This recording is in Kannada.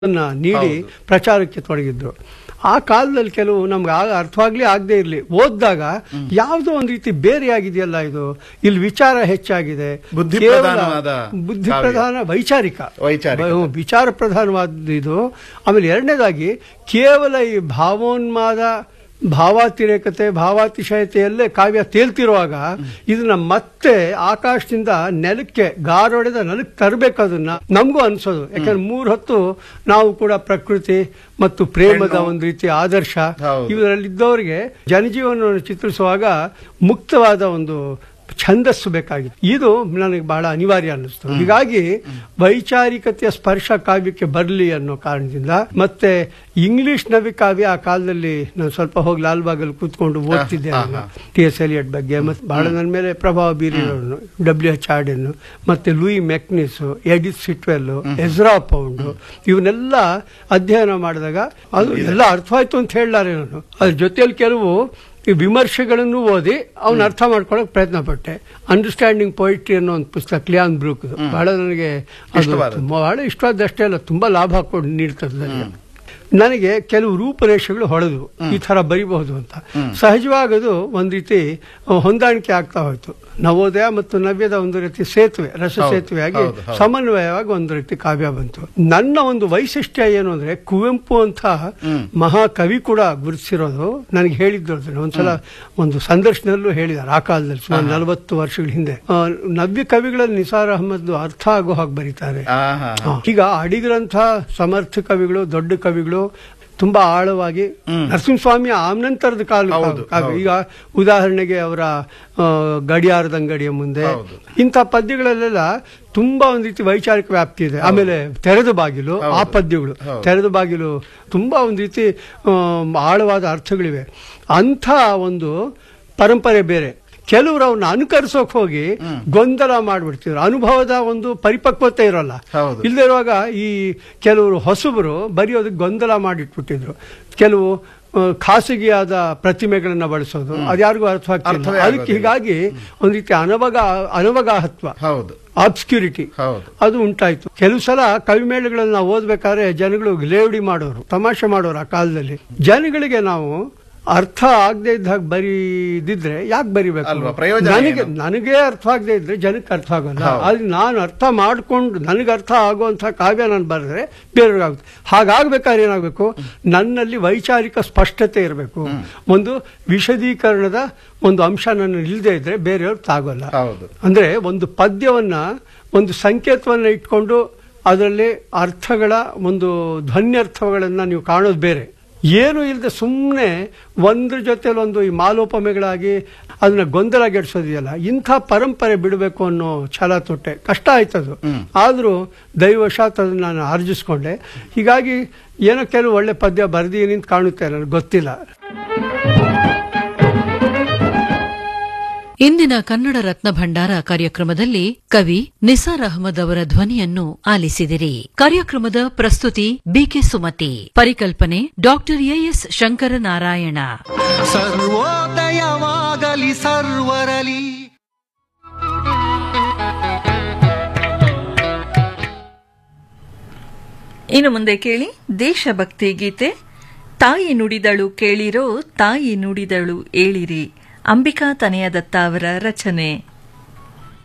ಅನ್ನ ನೀಡಿ ಪ್ರಚಾರಕ್ಕೆ ತೊಡಗಿದ್ರು ಆ ಕಾಲದಲ್ಲಿ ಕೆಲವು ನಮ್ಗೆ ಆಗ ಅರ್ಥವಾಗ್ಲಿ ಆಗದೆ ಇರಲಿ ಓದಿದಾಗ ಯಾವುದೋ ಒಂದು ರೀತಿ ಬೇರೆಯಾಗಿದೆಯಲ್ಲ ಇದು ಇಲ್ಲಿ ವಿಚಾರ ಹೆಚ್ಚಾಗಿದೆ ಬುದ್ಧಿ ಕೇವಲ ಪ್ರಧಾನವಾದ ಬುದ್ಧಿ ಕಾವ್ಯ. ಪ್ರಧಾನ ವೈಚಾರಿಕ ವೈಚಾರಿಕ. ಬ- ವಿಚಾರ ಪ್ರಧಾನವಾದ ಇದು ಆಮೇಲೆ ಎರಡನೇದಾಗಿ ಕೇವಲ ಈ ಭಾವೋನ್ಮಾದ ಭಾವಾತಿರೇಕತೆ ಭಾವಾತಿಶಯತೆಯಲ್ಲೇ ಕಾವ್ಯ ತೇಲ್ತಿರುವಾಗ ಇದನ್ನ ಮತ್ತೆ ಆಕಾಶದಿಂದ ನೆಲಕ್ಕೆ ಗಾರೊಡೆದ ನೆಲಕ್ಕೆ ತರಬೇಕು ಅದನ್ನ ನಮಗೂ ಅನ್ಸೋದು ಯಾಕಂದ್ರೆ ಮೂರ್ ಹೊತ್ತು ನಾವು ಕೂಡ ಪ್ರಕೃತಿ ಮತ್ತು ಪ್ರೇಮದ ಹೆಣ್ಣು. ಒಂದು ರೀತಿಯ ಆದರ್ಶ ಹೌದು. ಇವರಲ್ಲಿದ್ದವರಿಗೆ ಜನಜೀವನವನ್ನು ಚಿತ್ರಿಸುವಾಗ ಮುಕ್ತವಾದ ಒಂದು ಛಂದಸ್ಸು ಬೇಕಾಗಿತ್ತು ಇದು ನನಗೆ ಬಹಳ ಅನಿವಾರ್ಯ ಅನ್ನಿಸ್ತು ಹೀಗಾಗಿ ವೈಚಾರಿಕತೆಯ ಸ್ಪರ್ಶ ಕಾವ್ಯಕ್ಕೆ ಬರಲಿ ಅನ್ನೋ ಕಾರಣದಿಂದ ಮತ್ತೆ ಇಂಗ್ಲಿಷ್ ನವಿ ಕಾವ್ಯ ಆ ಕಾಲದಲ್ಲಿ ನಾನು ಸ್ವಲ್ಪ ಹೋಗಿ ಲಾಲ್ಬಾಗಲ್ಲಿ ಕೂತ್ಕೊಂಡು ಓದ್ತಿದ್ದೆ ಹಾ, ನಾನು ಹಾ. ಟಿ ಎಸ್ ಎಲಿಯಟ್ ಬಗ್ಗೆ ಮತ್ತೆ ಬಹಳ ನನ್ನ ಮೇಲೆ ಪ್ರಭಾವ ಬೀರಿರೋನು ಡಬ್ಲ್ಯೂ ಎಚ್ ಆರ್ಡೆನ್ ಮತ್ತೆ Louis MacNeice Edith Sitwell Ezra Pound ಇವನ್ನೆಲ್ಲ ಅಧ್ಯಯನ ಮಾಡಿದಾಗ ಅದು ಎಲ್ಲ ಅರ್ಥವಾಯ್ತು ಅಂತ ಹೇಳಲಾರೆ ನಾನು ಅದ್ರ ಜೊತೆಯಲ್ಲಿ ಕೆಲವು ಈ ವಿಮರ್ಶೆಗಳನ್ನು ಓದಿ ಅವನ್ನ ಅರ್ಥ ಮಾಡ್ಕೊಳಕ್ ಪ್ರಯತ್ನ ಪಟ್ಟೆ ಅಂಡರ್ಸ್ಟ್ಯಾಂಡಿಂಗ್ ಪೊಯಿಟ್ರಿ ಅನ್ನೋ ಒಂದು ಪುಸ್ತಕ ಕ್ಲಿಯಾನ್ ಬ್ರೂಕ್ ಬಹಳ ನನಗೆ ಅದು ಇಷ್ಟವಾದದ್ದು. ತುಂಬ- ಬಹಳ ಇಷ್ಟವಾದಷ್ಟೇ ಅಲ್ಲ ತುಂಬಾ ಲಾಭ ಹಾಕೊಂಡು ನೀಡ್ತದೆ ನನಗೆ. ನನಗೆ ಕೆಲವು ರೂಪರೇಷೆಗಳು ಹೊಳೆದು ಈ ತರ ಬರಿಬಹುದು ಅಂತ ಸಹಜವಾಗಿ ಅದು ಒಂದ್ ರೀತಿ ಆ, ಹೊಂದಾಣಿಕೆ ಆಗ್ತಾ ಹೋಯ್ತು ನವೋದಯ ಮತ್ತು ನವ್ಯದ ಒಂದು ರೀತಿ ಸೇತುವೆ ರಸ ಹೌದು, ಸೇತುವೆಯಾಗಿ ಹೌದು, ಹೌದು. ಸಮನ್ವಯವಾಗಿ ಒಂದು ರೀತಿ ಕಾವ್ಯ ಬಂತು ನನ್ನ ಒಂದು ವೈಶಿಷ್ಟ್ಯ ಏನು ಅಂದ್ರೆ ಕುವೆಂಪು ಅಂತ ಹ್ಮ್. ಮಹಾಕವಿ ಕೂಡ ಗುರುತಿಸಿರೋದು ನನಗೆ ಹೇಳಿದ್ರು ಅದನ್ನ ಒಂದ್ಸಲ ಒಂದು ಸಂದರ್ಶನದಲ್ಲೂ ಹೇಳಿದ್ದಾರೆ ಆ ಕಾಲದಲ್ಲಿ ಸುಮಾರು ನಲವತ್ತು ವರ್ಷಗಳ ಹಿಂದೆ ಆ, ನವ್ಯ ಕವಿಗಳಲ್ಲಿ ನಿಸಾರ್ ಅಹಮದ್ ಅರ್ಥ ಆಗೋ ಹಾಗೆ ಬರೀತಾರೆ ಆಹಾ. ಹಾ. ಈಗ ಅಡಿಗರಂಥ ಸಮರ್ಥ ಕವಿಗಳು ದೊಡ್ಡ ಕವಿಗಳು ತುಂಬಾ ಆಳವಾಗಿ ಹ್ಮ್. ನರಸಿಂಹಸ್ವಾಮಿ ಆಮ್ನಂತರದ ಕಾಲ ಹೌದು, ಕಾವ್ಯ. ಹೌದು. ಈಗ ಉದಾಹರಣೆಗೆ ಅವರ ಆ, ಗಡಿಯಾರದ ಅಂಗಡಿಯ ಮುಂದೆ ಹೌದು. ಇಂಥ ಪದ್ಯಗಳಲ್ಲೆಲ್ಲ ತುಂಬಾ ಒಂದು ರೀತಿ ವೈಚಾರಿಕ ವ್ಯಾಪ್ತಿ ಇದೆ ಆಮೇಲೆ ತೆರೆದ ಬಾಗಿಲು ಆ ಹೌದು. ಪದ್ಯಗಳು ಹೌದು. ತೆರೆದ ಬಾಗಿಲು ತುಂಬಾ ಒಂದು ರೀತಿ ಆ, ಆಳವಾದ ಅರ್ಥಗಳಿವೆ ಅಂಥ ಒಂದು ಪರಂಪರೆ ಬೇರೆ ಕೆಲವರು ಅವನ್ನ ಅನುಕರಿಸೋಕ್ ಹೋಗಿ ಗೊಂದಲ ಮಾಡ್ಬಿಡ್ತಿದ್ರು ಅನುಭವದ ಒಂದು ಪರಿಪಕ್ವತೆ ಇರೋಲ್ಲ ಹೌದು. ಇಲ್ಲದೆ ಇರುವಾಗ ಈ ಕೆಲವರು ಹೊಸಬರು ಬರೆಯೋದಕ್ಕೆ ಗೊಂದಲ ಮಾಡಿಟ್ಬಿಟ್ಟಿದ್ರು ಕೆಲವು ಆ, ಖಾಸಗಿಯಾದ ಪ್ರತಿಮೆಗಳನ್ನ ಬಳಸೋದು ಅದ್ಯಾರಿಗೂ ಅರ್ಥವಾಗ್ತಿಲ್ಲ ಅರ್ಥವೇ ಅದಕ್ಕೆ ಆಗೋದಿಲ್ಲ. ಹೀಗಾಗಿ ಒಂದು ರೀತಿ ಅನವಗಾ ಅನವಗಾಹತ್ವ ಹೌದು ಆಬ್ಸ್ಕ್ಯೂರಿಟಿ ಹೌದು ಅದು ಉಂಟಾಯ್ತು ಕೆಲವು ಸಲ ಕವಿಮೇಳಗಳನ್ನ ನಾವು ಓದ್ಬೇಕಾದ್ರೆ ಜನಗಳು ಲೇವಡಿ ಮಾಡೋರು ತಮಾಷೆ ಮಾಡೋರು ಆ ಕಾಲದಲ್ಲಿ ಜನಗಳಿಗೆ ನಾವು ಅರ್ಥ ಆಗದೆ ಇದ್ದ ಹಾಗೆ ಬರೀದಿದ್ರೆ ಯಾಕೆ ಬರಿಬೇಕು ಅಲ್ವಾ? ಪ್ರಯೋಜನ ನನಗೆ ಏನು? ನನಗೆ ಅರ್ಥ ಆಗದೆ ಇದ್ರೆ ಜನಕ್ಕೆ ಅರ್ಥ ಆಗೋಲ್ಲ ಹೌದು. ಆದ್ರೆ ನಾನು ಅರ್ಥ ಮಾಡ್ಕೊಂಡು ನನಗೆ ಅರ್ಥ ಆಗುವಂಥ ಕಾವ್ಯ ನಾನು ಬರೆದ್ರೆ ಬೇರೆಯವ್ರಿಗಾಗುತ್ತೆ ಹಾಗಾಗ್ಬೇಕಾದ್ರೆ ಏನಾಗಬೇಕು ನನ್ನಲ್ಲಿ ವೈಚಾರಿಕ ಸ್ಪಷ್ಟತೆ ಇರಬೇಕು ಒಂದು ವಿಶದೀಕರಣದ ಒಂದು ಅಂಶ ನನ್ನ ಇಲ್ಲದೆ ಇದ್ರೆ ಬೇರೆಯವ್ರಿಗೆ ತಾಗೋಲ್ಲ ಹೌದು ಅಂದ್ರೆ ಒಂದು ಪದ್ಯವನ್ನ ಒಂದು ಸಂಕೇತವನ್ನ ಇಟ್ಕೊಂಡು ಅದರಲ್ಲಿ ಅರ್ಥಗಳ ಒಂದು ಧ್ವನ್ಯರ್ಥಗಳನ್ನ ನೀವು ಕಾಣೋದು ಬೇರೆ ಏನು ಇಲ್ಲದೆ ಸುಮ್ಮನೆ ಒಂದ್ರ ಜೊತೆಲಿ ಒಂದು ಈ ಮಾಲೋಪಮೆಗಳಾಗಿ ಅದನ್ನ ಗೊಂದಲಗೆಡ್ಸೋದಿದೆಯಲ್ಲ ಇಂಥ ಪರಂಪರೆ ಬಿಡಬೇಕು ಅನ್ನೋ ಛಲ ತೊಟ್ಟೆ ಕಷ್ಟ ಆಯ್ತದು ಆದರೂ ದೈವಶಾತ್ ಅದನ್ನ ನಾನು ಆರ್ಜಿಸ್ಕೊಂಡೆ ಹೀಗಾಗಿ ಏನೋ ಕೆಲವು ಒಳ್ಳೆ ಪದ್ಯ ಬರ್ದೀನಿ ಅಂತ ಕಾಣುತ್ತೆ ನನಗೆ ಗೊತ್ತಿಲ್ಲ ಇಂದಿನ ಕನ್ನಡ ರತ್ನ ಭಂಡಾರ ಕಾರ್ಯಕ್ರಮದಲ್ಲಿ ಕವಿ ನಿಸಾರ್ ಅಹಮದ್ ಅವರ ಧ್ವನಿಯನ್ನು ಆಲಿಸಿದಿರಿ ಕಾರ್ಯಕ್ರಮದ ಪ್ರಸ್ತುತಿ ಬಿಕೆ ಸುಮತಿ ಪರಿಕಲ್ಪನೆ ಡಾಕ್ಟರ್ ಎಎಸ್ ಶಂಕರನಾರಾಯಣ ಸರ್ವೋದಯವಾಗಲಿ ಸರ್ವರಲಿ ಇನ್ನು ಮುಂದೆ ಕೇಳಿ ದೇಶಭಕ್ತಿ ಗೀತೆ ತಾಯಿ ನುಡಿದಳು ಕೇಳಿರೋ ತಾಯಿ ನುಡಿದಳು ಏಳಿರಿ ಅಂಬಿಕಾ ತನೆಯ ದತ್ತ ಅವರ ರಚನೆ